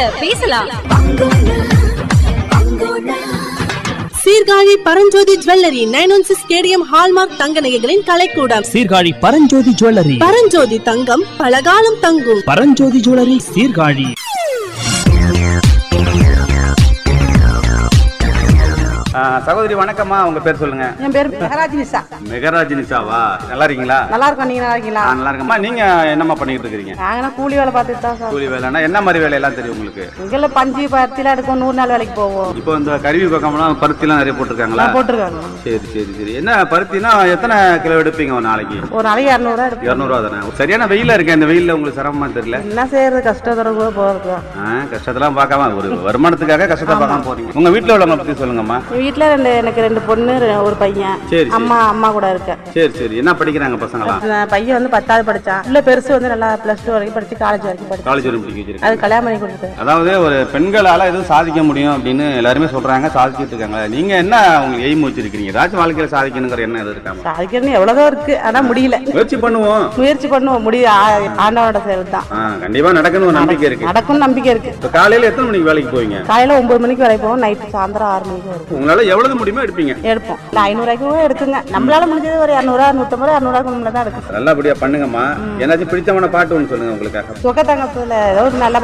பேசலாம் Sirkazhi Paranjothi jewellery nine one six K D M hallmark தங்க நகைகளின் கலைக்கூடம் சீர்காழி பரஞ்சோதி ஜுவல்லரி பரஞ்சோதி தங்கம் பலகாலம் தங்கும் பரஞ்சோதி ஜுவல்லரி சீர்காழி ஆ, சகோதரி வணக்கம்மா உங்க பேர் சொல்லுங்க என் பேர் மெகராஜ் நிஷா மெகராஜ் நிஷாவா நல்லா இருக்கீங்களா நல்லா இருக்கோம் நீங்க நல்லா இருக்கீங்களா ஆ, நல்லா இருக்கம்மா நீங்க என்னம்மா பண்ணிட்டு இருக்கீங்க நாங்கன்னா கூலி வேலை பார்த்துட்டு தான் சார் கூலி வேலைன்னா என்ன மாதிரி வேலையெல்லாம் தெரியும் உங்களுக்கு இங்கெல்லாம் பஞ்சு பருத்திலாம் எடுக்கும் நூறு நாள் வேலைக்கு போவோம் இப்போ இந்த கருவி பக்கம்லாம் பருத்திலாம் நிறைய போட்டிருக்காங்களா போட்டிருக்காங்க சரி சரி சரி என்ன பருத்தினா எத்தனை கிலோ எடுப்பீங்க ஒரு நாளைக்கு ஒரு நாளைக்கு இரநூறுவா எடுக்கும் இரநூறுவா தானே சரியான வெயில இருக்கு இந்த வெயில்ல உங்களுக்கு சிரமமா தெரியல என்ன செய்யறது கஷ்டத்தோட கூட போறது ஆ, கஷ்டத்தெல்லாம் பார்க்காம ஒரு வருமானத்துக்காக கஷ்டத்தை பார்க்காம போறீங்க உங்க வீட்டுல உள்ளவங்க பத்தி சொல்லுங்கம்மா வீட்டில் ரெண்டு எனக்கு ரெண்டு பொண்ணு ரெ- ஒரு பையன் சரி, சரி. அம்மா அம்மா கூட இருக்கேன் சரி சரி என்ன படிக்கிறாங்க பசங்களாம் நான் பையன் வந்து பத்தாவது படிச்சான் இல்ல பெருசு வந்து நல்லா பிளஸ் டூ வரைக்கும் படிச்சு காலேஜ் வரைக்கும் படிச்சு காலேஜ் வரைக்கும் படிக்க வச்சிருக்கீங்க அது கல்யாணம் பண்ணி கொடுத்து அதாவது ஒரு பெண்களால எதுவும் சாதிக்க முடியும் அப்படின்னு எல்லாருமே சொல்றாங்க சாதிச்சிட்டு இருக்காங்க நீங்க என்ன உங்களுக்கு எய்ம் வச்சிருக்கீங்க ஏதாச்சும் வாழ்க்கையில சாதிக்கணுங்கிற எண்ணம் எதுவும் இருக்காம சாதிக்கணும்னு எவ்வளவுதான் இருக்கு ஆனா முடியல முயற்சி பண்ணுவோம் முயற்சி பண்ணுவோம் முடிய ஆண்டவனோட செயல் தான் ஆ, கண்டிப்பா நடக்கணும் ஒரு நம்பிக்கை இருக்கு நடக்கும் நம்பிக்கை இருக்கு இப்ப காலையில எத்தனை மணிக்கு வேலைக்கு போவீங்க காலையில ஒன்பது மணிக்கு வேலைக்கு போவோம் நைட்டு சாயந்தரம் ஆறு மணிக்கு வரும் உங்களால எவ்வளவு முடியுமோ எடுப்பீங்க எடுப்போம் இல்லை ஐநூறுரூவாய்க்கு கூட எடுக்குங்க நம்மளால முடிஞ்சது ஒரு இரநூறுவா நூற்றம்பது இரநூறுவா நம்மள தான் எடுக்கும் நல்லபடியா பண்ணுங்கம்மா ஏதாச்சும் பிடிச்சமான பாட்டு ஒன்று சொல்லுங்க உங்களுக்காக சுகத்தங்கத்தில் ஏதோ ஒரு நல்ல